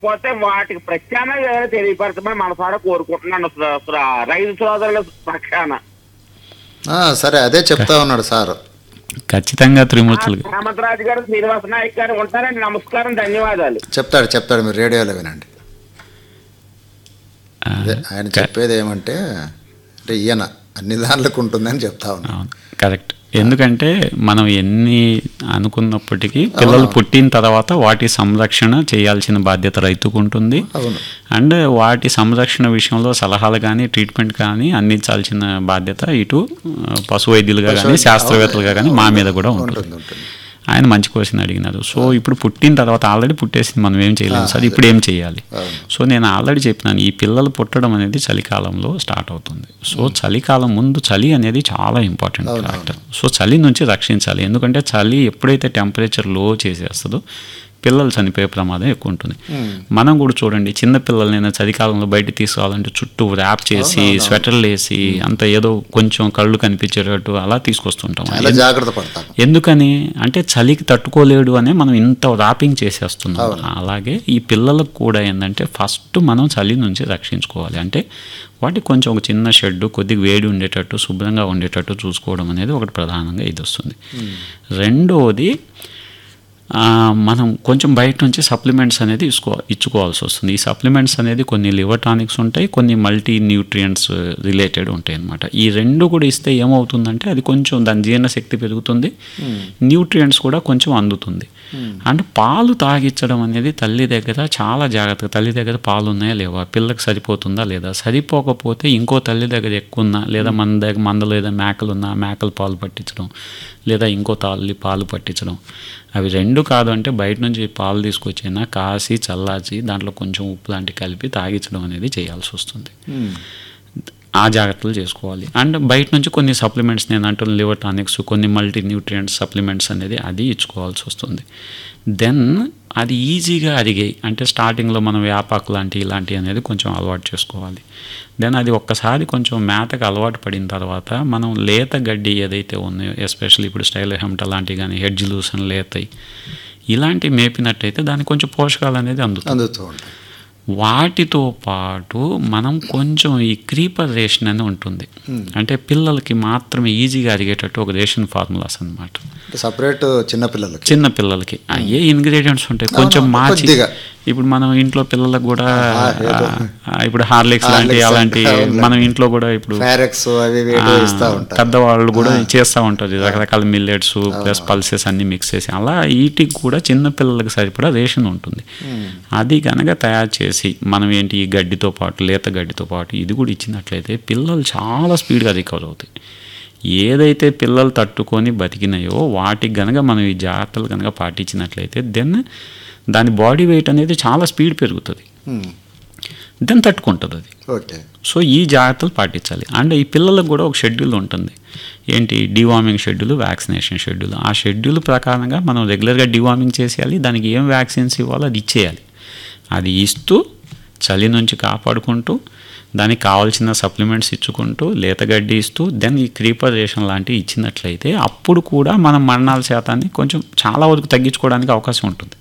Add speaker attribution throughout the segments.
Speaker 1: పోతే వాటికి ప్రత్యామ్నాయం ఏదైనా తెలియపరచమని మనసారా కోరుకుంటున్నాను స- స- రైతు సోదరుల పక్షాన
Speaker 2: ఆ, సరే అదే చెప్తా ఉన్నాడు సార్
Speaker 3: ఖచ్చితంగా త్రిమూర్తులు
Speaker 1: హేమంతరాజు గారు శ్రీనివాస నాయక్ గారు ఉంటారండి నమస్కారం ధన్యవాదాలు
Speaker 2: చెప్తాడు చెప్తాడు మీరు రేడియోలో వినండి
Speaker 3: ఆ,
Speaker 2: అదే ఆయన చెప్పేది ఏమంటే అంటే ఈయన అన్ని దానిలకు ఉంటుందని చెప్తా ఉన్నా
Speaker 3: అవును కరెక్ట్ ఎందుకంటే మనం ఎన్ని అనుకున్నప్పటికీ పిల్లలు పుట్టిన తర్వాత వాటి సంరక్షణ చేయాల్సిన బాధ్యత రైతుకు ఉంటుంది
Speaker 2: అవును
Speaker 3: అండ్ వాటి సంరక్షణ విషయంలో సలహాలు కానీ ట్రీట్మెంట్ కానీ అందించాల్సిన బాధ్యత ఇటు ఆ, పశు వైద్యులుగా కానీ శాస్త్రవేత్తలుగా కానీ మా మీద కూడా ఉంటుంది
Speaker 2: ఉంటుంది ఉంటుంది
Speaker 3: ఆయన మంచి క్వశ్చన్ అడిగినారు సో ఇప్పుడు పుట్టిన తర్వాత ఆల్రెడీ పుట్టేసింది మనం ఏం చేయలేము సార్ ఇప్పుడు ఏం చేయాలి
Speaker 2: అవును.
Speaker 3: సో నేను ఆల్రెడీ చెప్పినాను ఈ పిల్లలు పుట్టడం అనేది చలికాలంలో స్టార్ట్ అవుతుంది సో చలికాలం ముందు చలి అనేది చాలా ఇంపార్టెంట్ ఫ్యాక్టర్ సో చలి నుంచి రక్షించాలి ఎందుకంటే చలి ఎప్పుడైతే టెంపరేచర్ లో చేసేస్తుందో పిల్లలు చనిపోయే ప్రమాదం ఎక్కువ ఉంటుంది మనం కూడా చూడండి చిన్న పిల్లల్ని చలికాలంలో బయట తీసుకురావాలంటే చుట్టూ ర్యాప్ చేసి స్వెటర్లు వేసి అంత ఏదో కొంచెం కళ్ళు కనిపించేటట్టు అలా తీసుకొస్తుంటాం
Speaker 2: చాలా జాగ్రత్త పడతాం
Speaker 3: ఎందుకని అంటే చలికి తట్టుకోలేడు అనే మనం ఇంత ర్యాపింగ్ చేసేస్తున్నాం అలాగే ఈ పిల్లలకు కూడా ఏంటంటే ఫస్ట్ మనం చలి నుంచి రక్షించుకోవాలి అంటే వాటికి కొంచెం ఒక చిన్న షెడ్ కొద్దిగా వేడి ఉండేటట్టు శుభ్రంగా ఉండేటట్టు చూసుకోవడం అనేది ఒకటి ప్రధానంగా ఇది వస్తుంది రెండోది ఆ, మనం కొంచెం బయట నుంచి సప్లిమెంట్స్ అనేది ఇసుకో ఇచ్చుకోవాల్సి వస్తుంది ఈ సప్లిమెంట్స్ అనేది కొన్ని లివర్ టానిక్స్ ఉంటాయి కొన్ని మల్టీ న్యూట్రియంట్స్ రిలేటెడ్ ఉంటాయి అన్నమాట ఈ రెండు కూడా ఇస్తే ఏమవుతుందంటే అది కొంచెం దాని జీర్ణశక్తి పెరుగుతుంది న్యూట్రియంట్స్ కూడా కొంచెం అందుతుంది అండ్ పాలు తాగించడం అనేది తల్లి దగ్గర చాలా జాగ్రత్తగా తల్లి దగ్గర పాలు ఉన్నాయా లేవా పిల్లకి సరిపోతుందా లేదా సరిపోకపోతే ఇంకో తల్లి దగ్గర ఎక్కువ ఉన్నా లేదా మన దగ్గర మందలో ఏదైనా మేకలు ఉన్నా మేకలు పాలు పట్టించడం లేదా ఇంకో తల్లి పాలు పట్టించడం అవి రెండు కాదు అంటే బయట నుంచి పాలు తీసుకొచ్చైనా కాసి చల్లార్చి దాంట్లో కొంచెం ఉప్పు లాంటివి కలిపి తాగించడం అనేది చేయాల్సి వస్తుంది ఆ జాగ్రత్తలు చేసుకోవాలి అండ్ బయట నుంచి కొన్ని సప్లిమెంట్స్ నేను అంటున్న లివర్ టానిక్స్ కొన్ని మల్టీ న్యూట్రియంట్స్ సప్లిమెంట్స్ అనేది అది ఇచ్చుకోవాల్సి వస్తుంది దెన్ అది ఈజీగా అరిగాయి అంటే స్టార్టింగ్లో మనం వేపాకు లాంటి ఇలాంటివి అనేది కొంచెం అలవాటు చేసుకోవాలి దెన్ అది ఒక్కసారి కొంచెం మేతకు అలవాటు పడిన తర్వాత మనం లేత గడ్డి ఏదైతే ఉన్నాయో ఎస్పెషల్లీ ఇప్పుడు స్టైల్ హెమ్ట లాంటివి కానీ హెడ్జ్ లూసన్ లేతయి ఇలాంటివి మేపినట్టయితే దానికి కొంచెం పోషకాలు అనేది అందుతుంది
Speaker 2: అందుతూ ఉంటాయి
Speaker 3: వాటితో పాటు మనం కొంచెం ఈ క్రీపర్ రేషన్ అని ఉంటుంది అంటే పిల్లలకి మాత్రమే ఈజీగా అరిగేటట్టు ఒక రేషన్ ఫార్ములాస్ అన్నమాట
Speaker 2: అంటే సపరేట్ చిన్నపిల్లలకి
Speaker 3: చిన్న పిల్లలకి ఏ ఇంగ్రీడియంట్స్ ఉంటాయి కొంచెం
Speaker 2: అవును,
Speaker 3: మార్చి
Speaker 2: కొద్దిగా.
Speaker 3: ఇప్పుడు మనం ఇంట్లో పిల్లలకు కూడా
Speaker 2: ఏదో.
Speaker 3: ఆ, ఇప్పుడు హార్లిక్స్ లాంటి
Speaker 2: హార్లిక్స్
Speaker 3: అలాంటి
Speaker 2: అవునులే.
Speaker 3: మనం ఇంట్లో కూడా ఇప్పుడు
Speaker 2: ఫారెక్స్ అవి ఇవి
Speaker 3: ఆ,
Speaker 2: ఏదో ఇస్తూ ఉంటారు
Speaker 3: పెద్దవాళ్ళు కూడా చేస్తూ ఉంటారు రకరకాల మిల్లెట్స్ ప్లస్ పల్సెస్ అన్ని మిక్స్ చేసి అలా వీటికి కూడా చిన్న పిల్లలకి సరిపడా రేషన్ ఉంటుంది అది కనుక తయారు చేసి మనం ఏంటి ఈ గడ్డితో పాటు లేత గడ్డితో పాటు ఇది కూడా ఇచ్చినట్లయితే పిల్లలు చాలా స్పీడ్గా రికవర్ అవుతాయి ఏదైతే పిల్లలు తట్టుకొని బతికినాయో వాటికి గనక మనం ఈ జాగ్రత్తలు కనుక పాటించినట్లయితే దెన్ దాని బాడీ వెయిట్ అనేది చాలా స్పీడ్ పెరుగుతుంది దెన్ తట్టుకుంటుంది అది
Speaker 2: ఓకే
Speaker 3: సో ఈ జాగ్రత్తలు పాటించాలి అండ్ ఈ పిల్లలకు కూడా ఒక షెడ్యూల్ ఉంటుంది ఏంటి డివార్మింగ్ షెడ్యూల్ వ్యాక్సినేషన్ షెడ్యూల్ ఆ షెడ్యూల్ ప్రకారంగా మనం రెగ్యులర్గా డివార్మింగ్ చేసేయాలి దానికి ఏం వ్యాక్సిన్స్ ఇవ్వాలో అది ఇచ్చేయాలి అది ఇస్తూ చలి నుంచి కాపాడుకుంటూ దానికి కావాల్సిన సప్లిమెంట్స్ ఇచ్చుకుంటూ లేతగడ్డి ఇస్తూ దెన్ ఈ క్రీపర్ రేషన్ లాంటివి ఇచ్చినట్లయితే అప్పుడు కూడా మనం మరణాల శాతాన్ని కొంచెం చాలా వరకు తగ్గించుకోవడానికి అవకాశం ఉంటుంది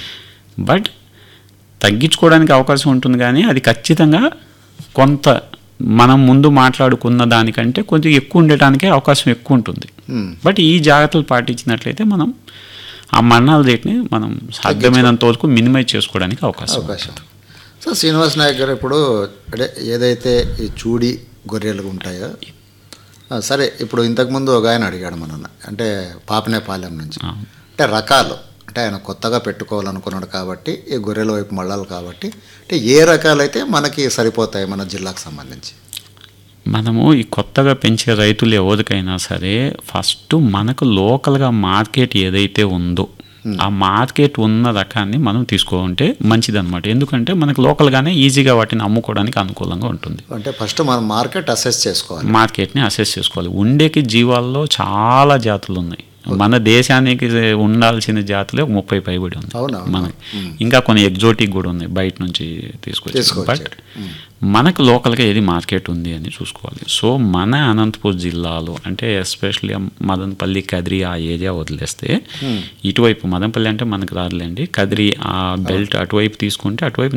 Speaker 3: బట్ తగ్గించుకోవడానికి అవకాశం ఉంటుంది కానీ అది ఖచ్చితంగా కొంత మనం ముందు మాట్లాడుకున్న దానికంటే కొంచెం ఎక్కువ ఉండటానికే అవకాశం ఎక్కువ ఉంటుంది బట్ ఈ జాగ్రత్తలు పాటించినట్లయితే మనం ఆ మరణాల రేట్ని మనం సాధ్యమైనంత వరకు మినిమైజ్ చేసుకోవడానికి అవకాశం ఉంది.
Speaker 2: అవకాశం సో శ్రీనివాస్ నాయక్ గారు ఇప్పుడు అంటే ఏదైతే ఈ చూడి గొర్రెలు ఉంటాయో ఆ, సరే ఇప్పుడు ఇంతకుముందు ఒక ఆయన అడిగాడు మన అంటే పాపనేపాలెం నుంచి
Speaker 3: అవును.
Speaker 2: అంటే రకాలు అంటే ఆయన కొత్తగా పెట్టుకోవాలనుకున్నాడు కాబట్టి ఈ గొర్రెల వైపు మళ్ళాలి కాబట్టి అంటే ఏ రకాలైతే మనకి సరిపోతాయి మన జిల్లాకు సంబంధించి
Speaker 3: మనము ఈ కొత్తగా పెంచే రైతులు ఎవరికైనా సరే ఫస్ట్ మనకు లోకల్గా మార్కెట్ ఏదైతే ఉందో ఆ మార్కెట్ ఉన్న రకాన్ని మనం తీసుకోకుంటే మంచిదన్నమాట ఎందుకంటే మనకు లోకల్గానే ఈజీగా వాటిని అమ్ముకోవడానికి అనుకూలంగా ఉంటుంది
Speaker 2: అంటే ఫస్ట్ మనం మార్కెట్ అసెస్ చేసుకోవాలి
Speaker 3: మార్కెట్ని అసెస్ చేసుకోవాలి ఉండేకి జీవాల్లో చాలా జాతులు ఉన్నాయి మన దేశానికి ఉండాల్సిన జాతులే ఒక ముప్పై పైబడి ఉంది
Speaker 2: అవునా?
Speaker 3: మన ఇంకా కొన్ని ఎగ్జోటిక్ కూడా ఉన్నాయి బయట నుంచి తీసుకొచ్చి
Speaker 2: తీసుకొచ్చారు.
Speaker 3: బట్ మనకు లోకల్గా ఏది మార్కెట్ ఉంది అని చూసుకోవాలి సో మన అనంతపూర్ జిల్లాలో అంటే ఎస్పెషల్లీ మదనపల్లి కదిరి ఆ ఏరియా వదిలేస్తే ఇటువైపు మదనపల్లి అంటే మనకు రాదులేండి కదిరి ఆ బెల్ట్ అటువైపు తీసుకుంటే అటువైపు